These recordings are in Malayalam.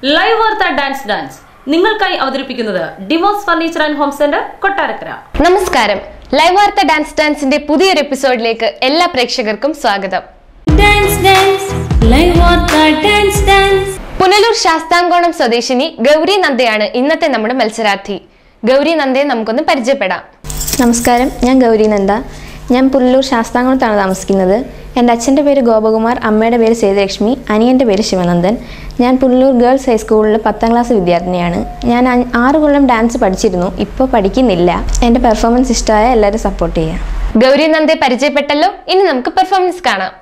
ലൈവ് വാർത്ത ഡാൻസ് ഡാൻസ് നിങ്ങൾക്കായി അവതരിപ്പിക്കുന്നത് Demos furniture and home centre Kottarakkara നമസ്കാരം ലൈവ് വാർത്ത ഡാൻസ് ഡാൻസിന്റെ പുതിയൊരു എപ്പിസോഡിലേക്ക് എല്ലാ പ്രേക്ഷകർക്കും സ്വാഗതം ഡാൻസ് ഡാൻസ് ലൈവ് വാർത്ത ഡാൻസ് ഡാൻസ് പുനലൂർ ശാസ്താംകോണം സ്വദേശിനി ഗൗരി നന്ദയാണ് ഇന്നത്തെ നമ്മുടെ മത്സരാർത്ഥി ഗൗരി നന്ദയെ നമുക്കൊന്ന് പരിചയപ്പെടാം നമസ്കാരം ഞാൻ ഗൗരി നന്ദ ഞാൻ പുല്ലൂർ ശാസ്താംകുളത്താണ് താമസിക്കുന്നത് എൻ്റെ അച്ഛൻ്റെ പേര് ഗോപകുമാർ അമ്മയുടെ പേര് സേതുലക്ഷ്മി അനിയൻ്റെ പേര് ശിവനന്ദൻ ഞാൻ പുല്ലൂർ ഗേൾസ് ഹൈസ്കൂളിൽ പത്താം ക്ലാസ് വിദ്യാർത്ഥിനിയാണ് ഞാൻ അ- ആറ് കൊല്ലം ഡാൻസ് പഠിച്ചിരുന്നു ഇപ്പോൾ പഠിക്കുന്നില്ല എൻ്റെ പെർഫോമൻസ് ഇഷ്ടമായ എല്ലാവരും സപ്പോർട്ട് ചെയ്യുക ഗൗരി നന്ദയെ പരിചയപ്പെട്ടല്ലോ ഇനി നമുക്ക് പെർഫോമൻസ് കാണാം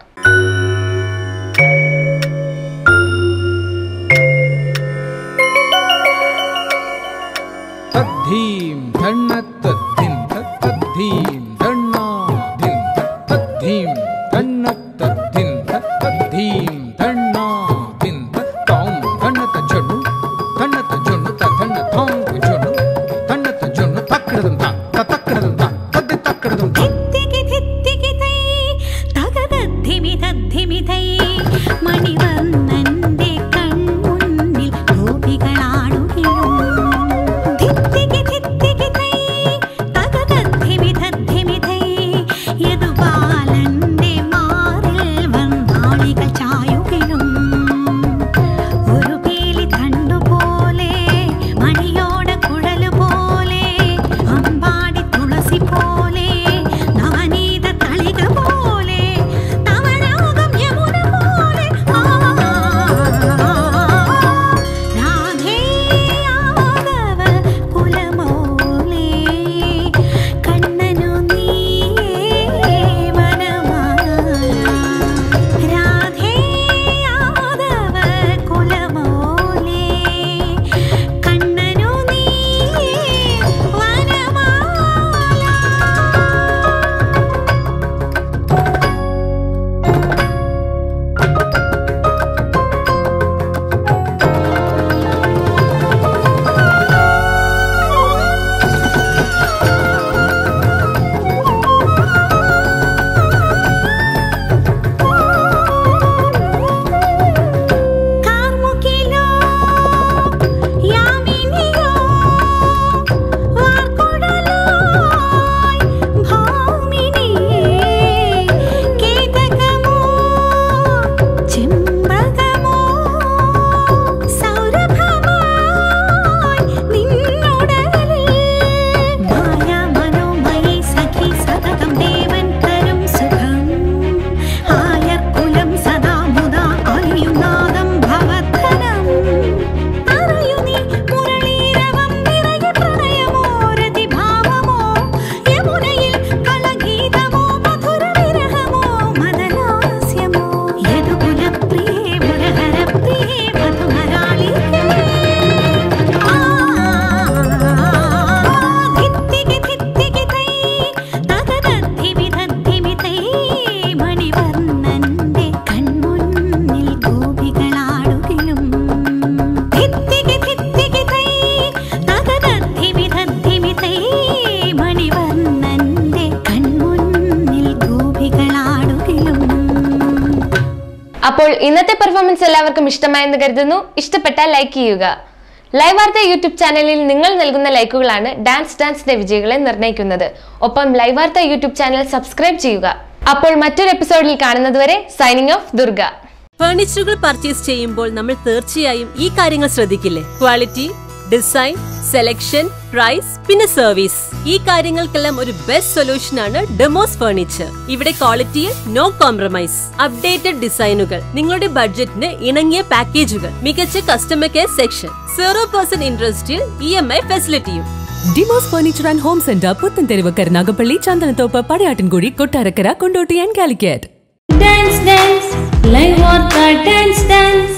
തദ്ധീം ധണ്ണ തദ്ധിം തദ്ധീം ധണ്ണ ധിം തദ്ധീം ധണ്ണ തദ്ധിം തദ്ധീം ധണ്ണ ധിം തോം ധണ്ണ തജുന്നു ധണ്ണ തജുന്നു തധണ്ണ തോം തജുന്നു ധണ്ണ തജുന്നു തക്കടതും താ തക്കടതും താ തദ്ദി തക്കടതും താ ധിത്തികി ധിത്തികി തൈ തകതദ്ധിമി തദ്ധിമി തൈ മണിവർണ്ണന്റെ കൺമുന്നിൽ ഗോപികളാടുകയും ധിത്തികി ധിത്തികി തൈ തകതദ്ധിമി തദ്ധിമി തൈ യദുബാലന്റെ മാറിൽ വന്നാളികൾ ചായുകയും ഒരു പീലി കണ്ടുപോലെ മണിയോട കുഴല് പോലെ അമ്പാടി തുളസി പോലെ നവനീത തളിക പോലെ നവരാഗം യമുന പോലെ ആ, രാധേ യാദവ കുലമോലേ കണ്ണനു നീയേ വനമാല രാധേ യാദവ കുലമോലേ കണ്ണനു നീയേ വനമാല കാർമുകിലോ യാമിനിയോ വാർക്കുഴലായി ഭാമിനിയേ കേതകമോ ചെമ്പകമോ സൗരഭമായി നിന്നുടലിൽ മായാ മനോമയി സഖി സതതം ദേവൻ തരും സുഖം ആയർക്കുലം സദാ മുദാ അലിയുനാദം ഭവധനം അറിയു നീ മുരളീരവം നിറയെ പ്രണയമോ രതിഭാവമോ യമുനയിൽ കളഗീതമോ മധുര വിരഹമോ മദലാസ്യമോ യദുകുലപ്രിയേ മുരഹരപ്രിയേ മധുമരാളികേ ധിത്തികി ധിത്തികി തൈ തകതദ്ധിമി തദ്ധിമി തൈ മണിവർണ്ണന്റെ കൺമുന്നിൽ ഗോപികളാടുകയും ധിത്തികി ധിത്തികി തൈ തകതദ്ധിമി തദ്ധിമി തൈ മണിവർണ്ണന്റെ കൺമുന്നിൽ ഗോപികളാടുകയും അപ്പോൾ ഇന്നത്തെ പെർഫോമൻസ് എല്ലാവർക്കും ഇഷ്ടമായെന്ന് കരുതുന്നു ഇഷ്ടപ്പെട്ടാൽ ലൈക്ക് ചെയ്യുക ലൈവ് വാർത്ത യൂട്യൂബ് ചാനലിൽ നിങ്ങൾ നൽകുന്ന ലൈക്കുകളാണ് ഡാൻസ് ഡാൻസിന്റെ വിജയികളെ നിർണ്ണയിക്കുന്നത് ഒപ്പം ലൈവ് വാർത്ത യൂട്യൂബ് ചാനൽ സബ്സ്ക്രൈബ് ചെയ്യുക അപ്പോൾ മറ്റൊരു എപ്പിസോഡിൽ കാണുന്നതുവരെ സൈനിങ് ഓഫ് ദുർഗ ഫർണിച്ചറുകൾ പർച്ചേസ് ചെയ്യുമ്പോൾ നമ്മൾ തീർച്ചയായും ഈ കാര്യങ്ങൾ ശ്രദ്ധിക്കില്ലേ ക്വാളിറ്റി ഡിസൈൻ സെലക്ഷൻ പ്രൈസ് പിന്നെ സർവീസ് ഈ കാര്യങ്ങൾക്കെല്ലാം ഒരു ബെസ്റ്റ് സൊല്യൂഷൻ ആണ് ഡെമോസ് ഫർണിച്ചർ ഇവിടെ ക്വാളിറ്റിയിൽ നോ കോംപ്രമൈസ് അപ്ഡേറ്റഡ് ഡിസൈനുകൾ നിങ്ങളുടെ ബഡ്ജറ്റിന് ഇണങ്ങിയ പാക്കേജുകൾ മികച്ച customer care section zero percent ഇൻട്രസ്റ്റിൽ ഇ എം ഐ ഫെസിലിറ്റിയും Demos furniture and home centre Puthentheruvu Karunagappally Chandanathoppu Padayattinkudi Kottarakkara Kondotty and Calicut dance dance live വാർത്ത ഡാൻസ് ഡാൻസ്